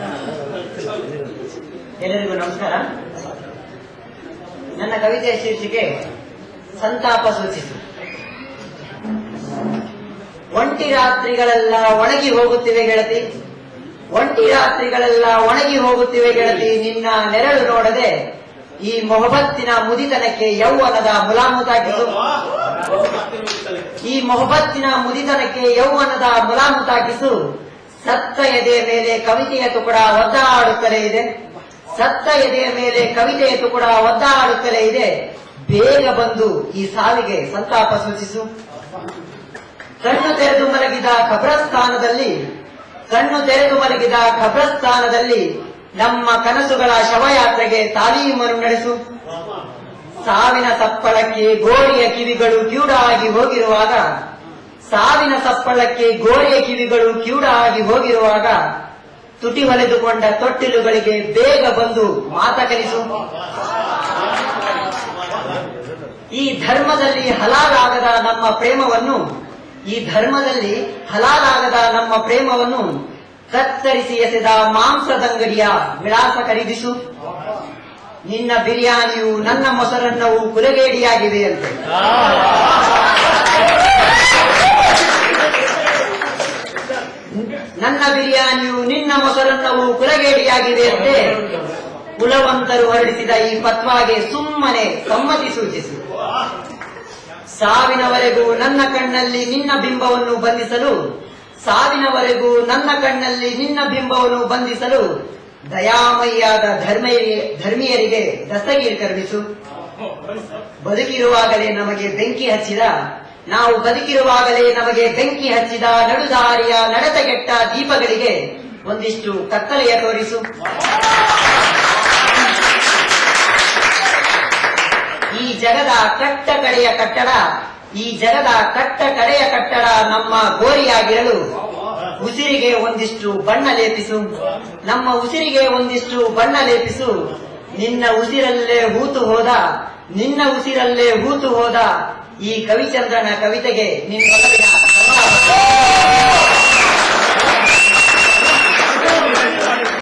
ಎಲ್ಲರಿಗೂ ನಮಸ್ಕಾರ ನನ್ನ ಕವಿತೆಯ ಶೀರ್ಷಿಕೆ ಸಂತಾಪ ಸೂಚಿಸು ಒಂಟಿ ರಾತ್ರಿಗಳೆಲ್ಲ ಒಣಗಿ ಹೋಗುತ್ತಿವೆ ಗೆಳತಿ ಒಂಟಿ ರಾತ್ರಿಗಳೆಲ್ಲ ಒಣಗಿ ಹೋಗುತ್ತಿವೆ ಗೆಳತಿ ನಿನ್ನ ನೆರಳು ನೋಡದೆ ಈ ಮೊಹಬತ್ತಿನ ಮುದಿತನಕ್ಕೆ ಯೌವನದ ಮುಲಾಮು ತಾಕಿತು ಈ ಮೊಹಬತ್ತಿನ ಮುದಿತನಕ್ಕೆ ಯೌವನದ ಮುಲಾಮು ತಾಕಿಸು ಸತ್ತ ಎದೆಯ ಮೇಲೆ ಕವಿತೆಯ ತುಕುಡ ಒದ್ದಾಡುತ್ತಲೇ ಇದೆ ಸತ್ತ ಎದೆಯ ಮೇಲೆ ಕವಿತೆಯ ತುಕುಡ ಒದ್ದಾಡುತ್ತಲೇ ಇದೆ ಬೇಗ ಬಂದು ಈ ಸಾವಿಗೆ ಸಂತಾಪ ಸೂಚಿಸು ಕಣ್ಣು ತೆರೆದು ಮಲಗಿದ ಖಬ್ರಸ್ಥಾನದಲ್ಲಿ ಕಣ್ಣು ತೆರೆದು ಮಲಗಿದ ಖಬ್ರಸ್ಥಾನದಲ್ಲಿ ನಮ್ಮ ಕನಸುಗಳ ಶವಯಾತ್ರೆಗೆ ತಾಲೀಮನ್ನು ನಡೆಸು ಸಾವಿನ ಸಪ್ಪಳಕ್ಕೆ ಗೋರಿಯ ಕಿವಿಗಳು ಕಿವುಡಾಗಿ ಹೋಗಿರುವಾಗ ಸಾವಿನ ಸಪ್ಪಳಕ್ಕೆ ಗೋರಿಯ ಕಿವಿಗಳು ಕಿವುಡಾಗಿ ಹೋಗಿರುವಾಗ ತುಟಿ ಹೊಲೆದುಕೊಂಡ ತೊಟ್ಟಿಲುಗಳಿಗೆ ಬೇಗ ಬಂದು ಮಾತ ಕಲಿಸು ಈ ಧರ್ಮದಲ್ಲಿ ಹಲಾಲಾಗದ ನಮ್ಮ ಪ್ರೇಮವನ್ನು ಈ ಧರ್ಮದಲ್ಲಿ ಹಲಾಲಾಗದ ನಮ್ಮ ಪ್ರೇಮವನ್ನು ಕತ್ತರಿಸಿ ಎಸೆದ ಮಾಂಸದಂಗಡಿಯ ವಿಳಾಸ ಖರೀದಿಸು ನಿನ್ನ ಬಿರಿಯಾನಿಯು ನನ್ನ ಮೊಸರನ್ನವು ಕುಲಗೇಡಿಯಾಗಿವೆ ಅಂತೆ ನನ್ನ ಬಿರಿಯಾನಿಯು ನಿನ್ನ ಮೊಸರನ್ನವು ಕುಲಗೇಡಿಯಾಗಿದೆ ಅಂತೆ ಕುಲವಂತರು ಹೊರಡಿಸಿದ ಈ ಪತ್ವಾಗೆ ಸುಮ್ಮನೆ ಸಮ್ಮತಿ ಸೂಚಿಸು ಸಾವಿನವರೆಗೂ ನನ್ನ ಕಣ್ಣಲ್ಲಿ ನಿನ್ನ ಬಿಂಬವನ್ನು ಬಂಧಿಸಲು ಸಾವಿನವರೆಗೂ ನನ್ನ ಕಣ್ಣಲ್ಲಿ ನಿನ್ನ ಬಿಂಬವನ್ನು ಬಂಧಿಸಲು ದಯಾಮಯ್ಯಾದ ಧರ್ಮೀಯ ಧರ್ಮೀಯರಿಗೆ ದಸ್ತಗೀರ್ ಕರುಣಿಸು ಬದುಕಿರುವಾಗಲೇ ನಮಗೆ ಬೆಂಕಿ ಹಚ್ಚಿದ ನಾವು ಬದುಕಿರುವಾಗಲೇ ನಮಗೆ ಬೆಂಕಿ ಹಚ್ಚಿದ ನಡುದಾರಿಯ ನಡತಗೆಟ್ಟ ದೀಪಗಳಿಗೆ ಒಂದಿಷ್ಟು ಕತ್ತಲೆಯ ತೋರಿಸು ಈ ಜಗದ ಕಟ್ಟ ಕಡೆಯ ಕಟ್ಟಡ ಈ ಜಗದ ಕಟ್ಟ ಕಡೆಯ ಕಟ್ಟಡ ನಮ್ಮ ಗೋರಿಯಾಗಿರಲು ಉಸಿರಿಗೆ ಒಂದಿಷ್ಟು ಬಣ್ಣ ಲೇಪಿಸು ನಮ್ಮ ಉಸಿರಿಗೆ ಒಂದಿಷ್ಟು ಬಣ್ಣ ಲೇಪಿಸು ನಿನ್ನ ಉಸಿರಲ್ಲೇ ಹೂತು ಹೋದ ನಿನ್ನ ಉಸಿರಲ್ಲೇ ಹೂತು ಹೋದ ಈ ಕವಿಚಂದ್ರನ ಕವಿತೆಗೆ ನಿನ್ನ ಒಲವಿನ ಧನ್ಯವಾದ.